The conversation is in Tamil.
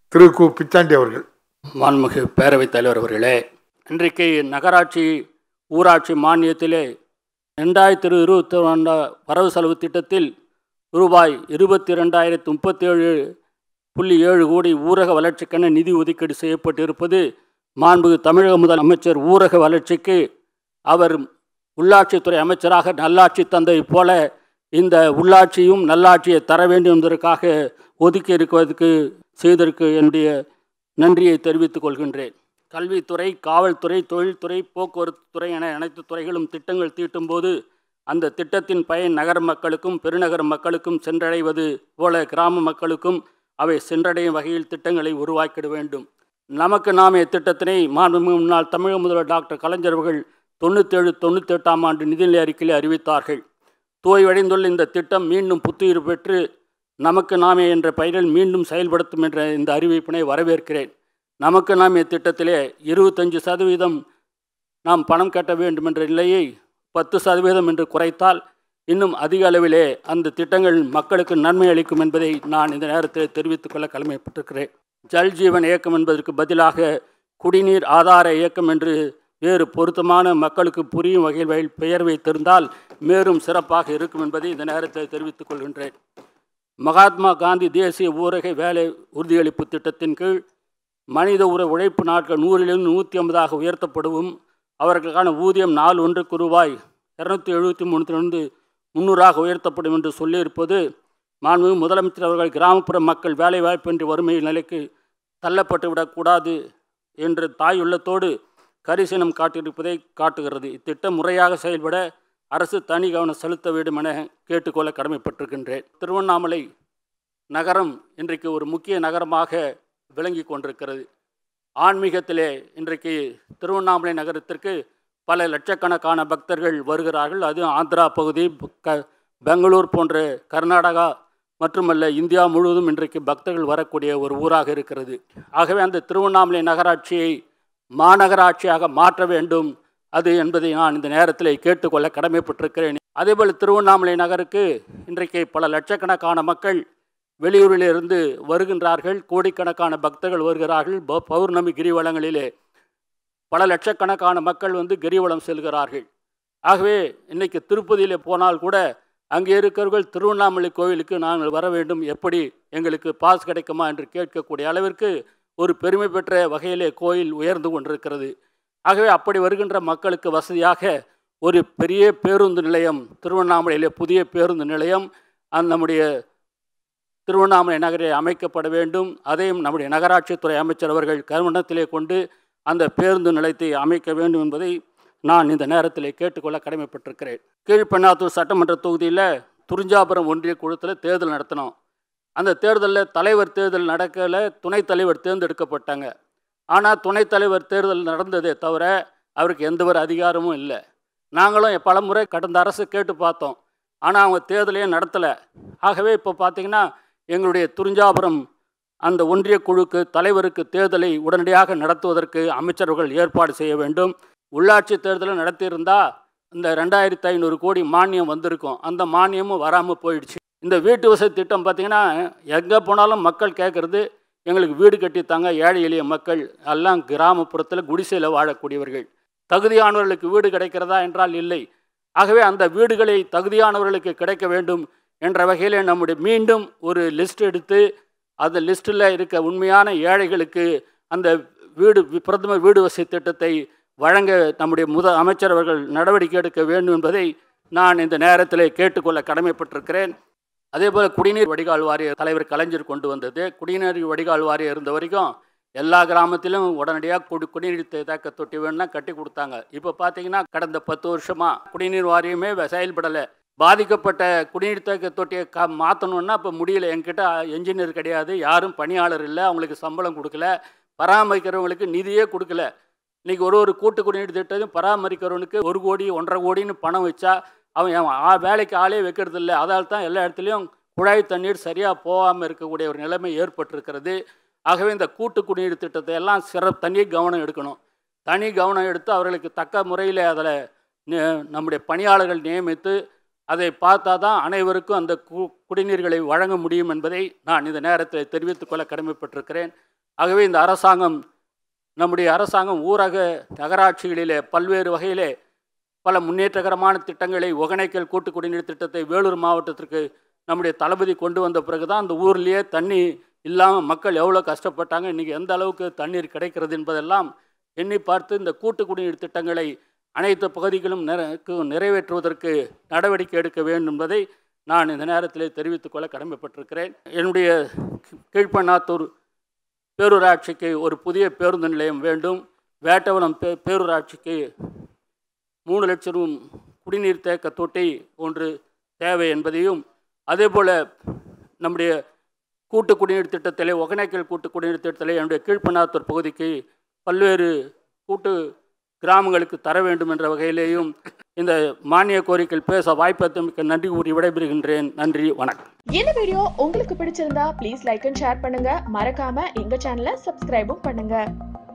திரு கு பிச்சாண்டி அவர்கள் மாண்புமிகு பேரவைத் தலைவர் அவர்களே இன்றைக்கு நகராட்சி ஊராட்சி மானியத்திலே ரெண்டாயிரத்தி இருபத்தி ரெண்டா வரவு செலவு திட்டத்தில் ரூபாய் இருபத்தி ரெண்டாயிரத்தி முப்பத்தேழு புள்ளி ஏழு கோடி ஊரக வளர்ச்சிக்கென நிதி ஒதுக்கீடு செய்யப்பட்டிருப்பது மாண்புமிகு தமிழக முதல் அமைச்சர் ஊரக வளர்ச்சிக்கு அவர் உள்ளாட்சித்துறை அமைச்சராக நல்லாட்சி தந்தையைப் போல இந்த உள்ளாட்சியும் நல்லாட்சியை தர வேண்டும் என்பதற்காக ஒதுக்கி இருக்கிறதுக்கு செய்ததற்கு என்னுடைய நன்றியை தெரிவித்துக் கொள்கின்றேன் கல்வித்துறை காவல்துறை தொழில்துறை போக்குவரத்து துறை என அனைத்து துறைகளும் திட்டங்கள் தீட்டும்போது அந்த திட்டத்தின் பயன் நகர மக்களுக்கும் பெருநகர மக்களுக்கும் சென்றடைவது போல கிராம மக்களுக்கும் அவை சென்றடையும் வகையில் திட்டங்களை உருவாக்கிட வேண்டும் நமக்கு நாமே திட்டத்தினை மாண்புமிகு முன்னாள் தமிழக முதல்வர் டாக்டர் கலைஞர் அவர்கள் தொண்ணூற்றேழு தொண்ணூற்றெட்டாம் ஆண்டு நிதிநிலை அறிக்கையில் அறிவித்தார்கள் தோய்வடைந்துள்ள இந்த திட்டம் மீண்டும் புத்துயிர் பெற்று நமக்கு நாமே என்ற பெயரில் மீண்டும் செயல்படுத்தும் என்ற இந்த அறிவிப்பினை வரவேற்கிறேன் நமக்கு நாமே திட்டத்திலே இருபத்தஞ்சு சதவீதம் நாம் பணம் கட்ட வேண்டும் என்ற நிலையை பத்து சதவீதம் என்று குறைத்தால் இன்னும் அதிக அளவிலே அந்த திட்டங்கள் மக்களுக்கு நன்மை அளிக்கும் என்பதை நான் இந்த நேரத்தில் தெரிவித்துக் கொள்ள கடமைப்பட்டிருக்கிறேன் ஜல் ஜீவன் இயக்கம் என்பதற்கு பதிலாக குடிநீர் ஆதார இயக்கம் என்று வேறு பொருத்தமான மக்களுக்கு புரியும் வகையில் வகையில் பெயர் வைத்திருந்தால் மேலும் சிறப்பாக இருக்கும் என்பதை இந்த நேரத்தில் தெரிவித்துக் கொள்கின்றேன் மகாத்மா காந்தி தேசிய ஊரக வேலை உறுதியளிப்பு திட்டத்தின் கீழ் மனித உற உழைப்பு நாட்கள் நூறிலிருந்து நூற்றி ஐம்பதாக உயர்த்தப்படவும் அவர்களுக்கான ஊதியம் நாள் ஒன்றுக்கு ரூபாய் இரநூத்தி எழுபத்தி மூணுத்திலிருந்து முந்நூறாக உயர்த்தப்படும் என்று சொல்லியிருப்பது மாண்புமிகு முதலமைச்சர் அவர்கள் கிராமப்புற மக்கள் வேலைவாய்ப்பின்றி வறுமை நிலைக்கு தள்ளப்பட்டு விடக்கூடாது என்று தாய் உள்ளத்தோடு கரிசனம் காட்டியிருப்பதை காட்டுகிறது இத்திட்டம் முறையாக செயல்பட அரசு தனி கவனம் செலுத்த வேண்டும் என கேட்டுக்கொள்ள கடமைப்பட்டிருக்கின்றேன் திருவண்ணாமலை நகரம் இன்றைக்கு ஒரு முக்கிய நகரமாக விளங்கி கொண்டிருக்கிறது ஆன்மீகத்திலே இன்றைக்கு திருவண்ணாமலை நகரத்திற்கு பல லட்சக்கணக்கான பக்தர்கள் வருகிறார்கள் அதுவும் ஆந்திரா பகுதி க பெங்களூர் போன்ற கர்நாடகா மட்டுமல்ல இந்தியா முழுவதும் இன்றைக்கு பக்தர்கள் வரக்கூடிய ஒரு ஊராக இருக்கிறது ஆகவே அந்த திருவண்ணாமலை நகராட்சியை மாநகராட்சியாக மாற்ற வேண்டும் அது என்பதை நான் இந்த நேரத்தில் கேட்டுக்கொள்ள கடமைப்பட்டிருக்கிறேன் அதேபோல் திருவண்ணாமலை நகருக்கு இன்றைக்கு பல லட்சக்கணக்கான மக்கள் வெளியூரிலிருந்து வருகின்றார்கள் கோடிக்கணக்கான பக்தர்கள் வருகிறார்கள் ப- பௌர்ணமி கிரிவலங்களிலே பல லட்சக்கணக்கான மக்கள் வந்து கிரிவலம் செல்கிறார்கள் ஆகவே இன்னைக்கு திருப்பதியிலே போனால் கூட அங்கே இருக்கிறவர்கள் திருவண்ணாமலை கோவிலுக்கு நாங்கள் வர வேண்டும் எப்படி எங்களுக்கு பாஸ் கிடைக்குமா என்று கேட்கக்கூடிய அளவிற்கு ஒரு பெருமை பெற்ற வகையிலே கோயில் உயர்ந்து கொண்டிருக்கிறது ஆகவே அப்படி வருகின்ற மக்களுக்கு வசதியாக ஒரு பெரிய பேருந்து நிலையம் திருவண்ணாமலையிலே புதிய பேருந்து நிலையம் அந்த நம்முடைய திருவண்ணாமலை நகரில் அமைக்கப்பட வேண்டும் அதையும் நம்முடைய நகராட்சித்துறை அமைச்சர் அவர்கள் கவனத்திலே கொண்டு அந்த பேருந்து நிலையத்தை அமைக்க வேண்டும் என்பதை நான் இந்த நேரத்தில் கேட்டுக்கொள்ள கடமைப்பட்டிருக்கிறேன் கீழ்பெண்ணாத்தூர் சட்டமன்ற தொகுதியில் துறிஞ்சாபுரம் ஒன்றிய குழுத்தில் தேர்தல் நடத்தினோம் அந்த தேர்தலில் தலைவர் தேர்தல் நடக்கல துணைத் தலைவர் தேர்ந்தெடுக்கப்பட்டாங்க ஆனால் துணைத் தலைவர் தேர்தல் நடந்ததே தவிர அவருக்கு எந்த ஒரு அதிகாரமும் இல்லை நாங்களும் பல முறை கடந்த அரசு கேட்டு பார்த்தோம் ஆனால் அவங்க தேர்தலையே நடத்தலை ஆகவே இப்போ பார்த்தீங்கன்னா எங்களுடைய துறிஞ்சாபுரம் அந்த ஒன்றிய குழுக்கு தலைவருக்கு தேர்தலை உடனடியாக நடத்துவதற்கு அமைச்சர்கள் ஏற்பாடு செய்ய வேண்டும் உள்ளாட்சி தேர்தலை நடத்தியிருந்தால் இந்த ரெண்டாயிரத்தி ஐநூறு கோடி மானியம் வந்திருக்கும் அந்த மானியமும் வராமல் போயிடுச்சு இந்த வீட்டு வசதி திட்டம் பார்த்திங்கன்னா எங்கே போனாலும் மக்கள் கேட்குறது எங்களுக்கு வீடு கட்டித்தாங்க ஏழை எளிய மக்கள் எல்லாம் கிராமப்புறத்தில் குடிசையில் வாழக்கூடியவர்கள் தகுதியானவர்களுக்கு வீடு கிடைக்கிறதா என்றால் இல்லை ஆகவே அந்த வீடுகளை தகுதியானவர்களுக்கு கிடைக்க வேண்டும் என்ற வகையில் நம்முடைய மீண்டும் ஒரு லிஸ்ட் எடுத்து அந்த லிஸ்ட்டில் இருக்க உண்மையான ஏழைகளுக்கு அந்த வீடு பிரதமர் வீடு வசதி திட்டத்தை வழங்க நம்முடைய முத அமைச்சர் அவர்கள் நடவடிக்கை எடுக்க வேண்டும் என்பதை நான் இந்த நேரத்தில் கேட்டுக்கொள்ள கடமைப்பட்டிருக்கிறேன் அதே போல் குடிநீர் வடிகால் வாரிய தலைவர் கலைஞர் கொண்டு வந்தது குடிநீர் வடிகால் வாரியம் இருந்த வரைக்கும் எல்லா கிராமத்திலும் உடனடியாக குடி குடிநீர் தே- தேக்க தொட்டி வேணும்னா கட்டி கொடுத்தாங்க இப்போ பார்த்தீங்கன்னா கடந்த பத்து வருஷமாக குடிநீர் வாரியமே வ- செயல்படலை பாதிக்கப்பட்ட குடிநீர் தேக்க தொட்டியை க மாற்றணுன்னா இப்போ முடியல என்கிட்ட என்ஜினியர் கிடையாது யாரும் பணியாளர் இல்லை அவங்களுக்கு சம்பளம் கொடுக்கல பராமரிக்கிறவங்களுக்கு நிதியே கொடுக்கல இன்றைக்கி ஒரு ஒரு கூட்டு குடிநீர் திட்டத்தையும் பராமரிக்கிறவனுக்கு ஒரு கோடி ஒன்றரை கோடின்னு பணம் வச்சா அவன் அவன் ஆ- வேலைக்கு ஆளே வைக்கிறது இல்லை அதால் தான் எல்லா இடத்துலையும் குழாய் தண்ணீர் சரியாக போகாமல் இருக்கக்கூடிய ஒரு நிலைமை ஏற்பட்டிருக்கிறது ஆகவே இந்த கூட்டு குடிநீர் திட்டத்தை எல்லாம் சிற தனி கவனம் எடுக்கணும் தனி கவனம் எடுத்து அவர்களுக்கு தக்க முறையில் அதில் நம்முடைய பணியாளர்கள் நியமித்து அதை பார்த்தா தான் அனைவருக்கும் அந்த கு குடிநீர்களை வழங்க முடியும் என்பதை நான் இந்த நேரத்தில் தெரிவித்துக் கொள்ள கடமைப்பட்டிருக்கிறேன் ஆகவே இந்த அரசாங்கம் நம்முடைய அரசாங்கம் ஊரக நகராட்சிகளிலே பல்வேறு வகையிலே பல முன்னேற்றகரமான திட்டங்களை ஒகனைக்கல் கூட்டு குடிநீர் திட்டத்தை வேலூர் மாவட்டத்திற்கு நம்முடைய தளபதி கொண்டு வந்த பிறகு தான் அந்த ஊர்லேயே தண்ணி இல்லாமல் மக்கள் எவ்வளோ கஷ்டப்பட்டாங்க இன்றைக்கி எந்த அளவுக்கு தண்ணீர் கிடைக்கிறது என்பதெல்லாம் எண்ணி பார்த்து இந்த கூட்டு குடிநீர் திட்டங்களை அனைத்து பகுதிகளும் நிற நிறைவேற்றுவதற்கு நடவடிக்கை எடுக்க வேண்டும் என்பதை நான் இந்த நேரத்தில் தெரிவித்துக் கொள்ள கடமைப்பட்டிருக்கிறேன் என்னுடைய கீழ்ப்பண்ணாத்தூர் பேரூராட்சிக்கு ஒரு புதிய பேருந்து நிலையம் வேண்டும் வேட்டவனம் பே பேரூராட்சிக்கு மூணு லட்சம் ரூ குடிநீர் தேக்க தொட்டி ஒன்று தேவை என்பதையும் அதேபோல் நம்முடைய கூட்டு குடிநீர் திட்டத்திலே ஒகனைக்கல் கூட்டு குடிநீர் திட்டத்திலே என்னுடைய கீழ்ப்பண்ணாத்தூர் பகுதிக்கு பல்வேறு கூட்டு கிராமங்களுக்கு தர வேண்டும் என்ற வகையிலேயும் இந்த மானிய கோரிக்கையில் பேச வாய்ப்பளித்தமைக்கு நன்றி கூறி விடைபெறுகின்றேன் நன்றி வணக்கம் இந்த வீடியோ உங்களுக்கு பிடிச்சிருந்தா ப்ளீஸ் லைக் அண்ட் ஷேர் பண்ணுங்க மறக்காம எங்க சேனலை சப்ஸ்கிரைபும் பண்ணுங்க